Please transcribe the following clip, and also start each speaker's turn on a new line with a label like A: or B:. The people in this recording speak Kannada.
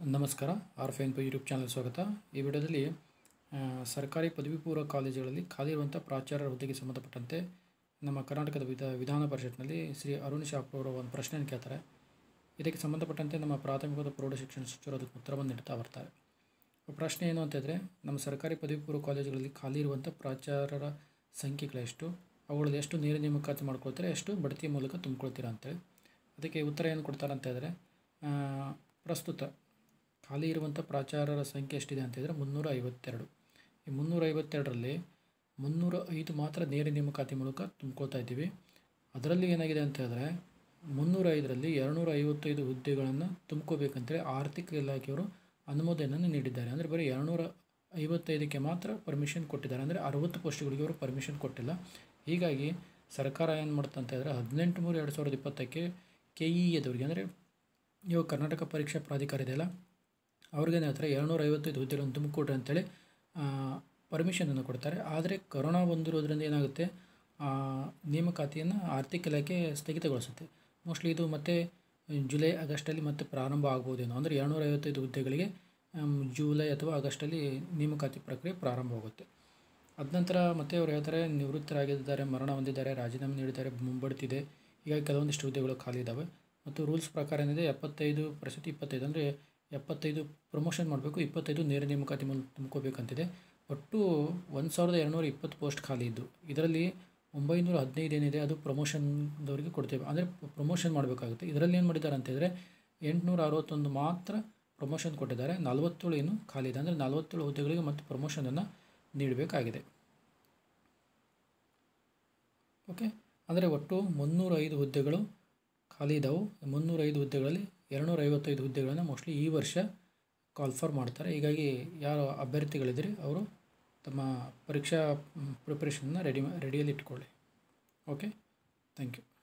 A: ನಮಸ್ಕಾರ ಆರ್ ಫೈನ್ ಪೈ ಯೂಟ್ಯೂಬ್ ಚಾನಲ್ ಸ್ವಾಗತ ಈ ವಿಡಿಯೋದಲ್ಲಿ ಆ, ಸರ್ಕಾರಿ ಪದವಿ ಪೂರ್ವ ಕಾಲೇಜುಗಳಲ್ಲಿ ಖಾಲಿ ಇರುವಂಥ ಪ್ರಾಚಾರ್ಯರ ಹುದ್ದೆಗೆ ಸಂಬಂಧಪಟ್ಟಂತೆ ನಮ್ಮ ಕರ್ನಾಟಕದ ವಿಧ ವಿಧಾನ ಪರಿಷತ್ನಲ್ಲಿ ಶ್ರೀ ಅರುಣ್ ಶಾಪ್ ಅವರು ಒಂದು ಪ್ರಶ್ನೆಯನ್ನು ಕೇಳ್ತಾರೆ ಇದಕ್ಕೆ ಸಂಬಂಧಪಟ್ಟಂತೆ ನಮ್ಮ ಪ್ರಾಥಮಿಕ ಮತ್ತು ಪ್ರೌಢ ಶಿಕ್ಷಣ ಸಚಿವರು ಅದಕ್ಕೆ ಉತ್ತರವನ್ನು ನೀಡ್ತಾ ಬರ್ತಾರೆ ಪ್ರಶ್ನೆ ಏನು ಅಂತಂದರೆ ನಮ್ಮ ಸರ್ಕಾರಿ ಪದವಿ ಪೂರ್ವ ಕಾಲೇಜುಗಳಲ್ಲಿ ಖಾಲಿ ಇರುವಂಥ ಪ್ರಾಚಾರ್ಯರ ಸಂಖ್ಯೆಗಳೆಷ್ಟು ಅವುಗಳಲ್ಲಿ ಎಷ್ಟು ನೇರ ನೇಮಕಾತಿ ಮಾಡ್ಕೊಳ್ತಾರೆ ಎಷ್ಟು ಬಡ್ತಿ ಮೂಲಕ ತುಂಬಿಕೊಳ್ತೀರಾ ಅಂತೇಳಿ ಅದಕ್ಕೆ ಉತ್ತರ ಏನು ಕೊಡ್ತಾರೆ ಅಂತ ಹೇಳಿದ್ರೆ ಆ, ಪ್ರಸ್ತುತ ಖಾಲಿ ಇರುವಂಥ ಪ್ರಾಚಾರ್ಯರ ಸಂಖ್ಯೆ ಎಷ್ಟಿದೆ ಅಂತ ಹೇಳಿದ್ರೆ ಮುನ್ನೂರ ಐವತ್ತೆರಡು ಈ ಮುನ್ನೂರ ಐವತ್ತೆರಡರಲ್ಲಿ ಮುನ್ನೂರ ಐದು ಮಾತ್ರ ನೇರ ನೇಮಕಾತಿ ಮೂಲಕ ತುಂಬ್ಕೊಳ್ತಾ ಇದ್ದೀವಿ ಅದರಲ್ಲಿ ಏನಾಗಿದೆ ಅಂತ ಹೇಳಿದ್ರೆ ಮುನ್ನೂರ ಐದರಲ್ಲಿ ಎರಡುನೂರ ಐವತ್ತೈದು ಹುದ್ದೆಗಳನ್ನು ತುಂಬ್ಕೋಬೇಕಂತೇಳಿ ಆರ್ಥಿಕ ಇಲಾಖೆಯವರು ಅನುಮೋದನೆಯನ್ನು ನೀಡಿದ್ದಾರೆ ಅಂದರೆ ಬರೀ ಎರಡುನೂರ ಐವತ್ತೈದಕ್ಕೆ ಮಾತ್ರ ಪರ್ಮಿಷನ್ ಕೊಟ್ಟಿದ್ದಾರೆ ಅಂದರೆ ಅರವತ್ತು ಪೋಸ್ಟ್ಗಳಿಗೆ ಅವರು ಪರ್ಮಿಷನ್ ಕೊಟ್ಟಿಲ್ಲ ಹೀಗಾಗಿ ಸರ್ಕಾರ ಏನು ಮಾಡುತ್ತೆ ಅಂತ ಹೇಳಿದ್ರೆ ಹದಿನೆಂಟು ಮೂರು ಎರಡು ಸಾವಿರದ ಇಪ್ಪತ್ತಕ್ಕೆ ಕೆ ಇ ಎದವರಿಗೆ ಅಂದರೆ ಇವಾಗ ಕರ್ನಾಟಕ ಪರೀಕ್ಷಾ ಪ್ರಾಧಿಕಾರ ಇದೆಯಲ್ಲ ಅವ್ರಿಗೇನು ಹೇಳ್ತಾರೆ ಎರಡುನೂರ ಐವತ್ತೈದು ಹುದ್ದೆಗಳನ್ನು ತುಂಬಿಕೊಡ್ರಿ ಅಂತೇಳಿ ಪರ್ಮಿಷನನ್ನು ಕೊಡ್ತಾರೆ ಆದರೆ ಕೊರೋನಾ ಬಂದಿರೋದ್ರಿಂದ ಏನಾಗುತ್ತೆ ಆ, ನೇಮಕಾತಿಯನ್ನು ಆರ್ಥಿಕ ಇಲಾಖೆ ಸ್ಥಗಿತಗೊಳಿಸುತ್ತೆ ಮೋಸ್ಟ್ಲಿ ಇದು ಮತ್ತೆ ಜುಲೈ ಆಗಸ್ಟಲ್ಲಿ ಮತ್ತೆ ಪ್ರಾರಂಭ ಆಗ್ಬೋದೇನೋ ಅಂದರೆ ಎರಡುನೂರ ಐವತ್ತೈದು ಹುದ್ದೆಗಳಿಗೆ ಆಮ್, ಜುಲೈ ಅಥವಾ ಆಗಸ್ಟಲ್ಲಿ ನೇಮಕಾತಿ ಪ್ರಕ್ರಿಯೆ ಪ್ರಾರಂಭವಾಗುತ್ತೆ ಅದ ನಂತರ ಮತ್ತೆ ಅವ್ರು ಹೇಳ್ತಾರೆ ನಿವೃತ್ತರಾಗಿದ್ದಾರೆ ಮರಣ ಹೊಂದಿದ್ದಾರೆ ರಾಜೀನಾಮೆ ನೀಡಿದ್ದಾರೆ ಮುಂಬಡ್ತಿದೆ ಹೀಗಾಗಿ ಕೆಲವೊಂದಿಷ್ಟು ಹುದ್ದೆಗಳು ಖಾಲಿ ಇದ್ದಾವೆ ಮತ್ತು ರೂಲ್ಸ್ ಪ್ರಕಾರ ಏನಿದೆ ಎಪ್ಪತ್ತೈದು ಪ್ರಸ್ತುತ ಇಪ್ಪತ್ತೈದು ಅಂದರೆ ಎಪ್ಪತ್ತೈದು ಪ್ರಮೋಷನ್ ಮಾಡಬೇಕು ಇಪ್ಪತ್ತೈದು ನೇರ ನೇಮಕಾತಿ ಮೂಲಕ ತುಂಬ್ಕೋಬೇಕಂತಿದೆ ಒಟ್ಟು ಒಂದು ಸಾವಿರದ ಎರಡುನೂರ ಇಪ್ಪತ್ತು ಪೋಸ್ಟ್ ಖಾಲಿ ಇದ್ದು ಇದರಲ್ಲಿ ಒಂಬೈನೂರ ಹದಿನೈದು ಏನಿದೆ ಅದು ಪ್ರಮೋಷನ್ದವರಿಗೆ ಕೊಡ್ತೇವೆ ಅಂದರೆ ಪ್ರಮೋಷನ್ ಮಾಡಬೇಕಾಗುತ್ತೆ ಇದರಲ್ಲಿ ಏನು ಮಾಡಿದ್ದಾರೆ ಅಂತ ಹೇಳಿದ್ರೆ ಎಂಟುನೂರ ಅರವತ್ತೊಂದು ಮಾತ್ರ ಪ್ರಮೋಷನ್ ಕೊಟ್ಟಿದ್ದಾರೆ ನಲವತ್ತೇಳು ಏನು ಖಾಲಿ ಇದೆ ಅಂದರೆ ನಲವತ್ತೇಳು ಹುದ್ದೆಗಳಿಗೆ ಮತ್ತು ಪ್ರಮೋಷನನ್ನು ನೀಡಬೇಕಾಗಿದೆ ಓಕೆ ಅಂದರೆ ಒಟ್ಟು ಮುನ್ನೂರ ಐದು ಹುದ್ದೆಗಳು ಖಾಲಿ ಇದ್ದಾವೆ ಮುನ್ನೂರ ಐದು ಹುದ್ದೆಗಳಲ್ಲಿ ಎರಡುನೂರ ಐವತ್ತೈದು ಹುದ್ದೆಗಳನ್ನು ಮೋಸ್ಟ್ಲಿ ಈ ವರ್ಷ ಕಾಲ್ಫರ್ ಮಾಡ್ತಾರೆ ಹೀಗಾಗಿ ಯಾರು ಅಭ್ಯರ್ಥಿಗಳಿದ್ದೀರಿ ಅವರು ತಮ್ಮ ಪರೀಕ್ಷಾ ಪ್ರಿಪ್ರೇಷನ್ನ ರೆಡಿ ರೆಡಿಯಲ್ಲಿ ಇಟ್ಕೊಳ್ಳಿ ಓಕೆ ಥ್ಯಾಂಕ್ ಯು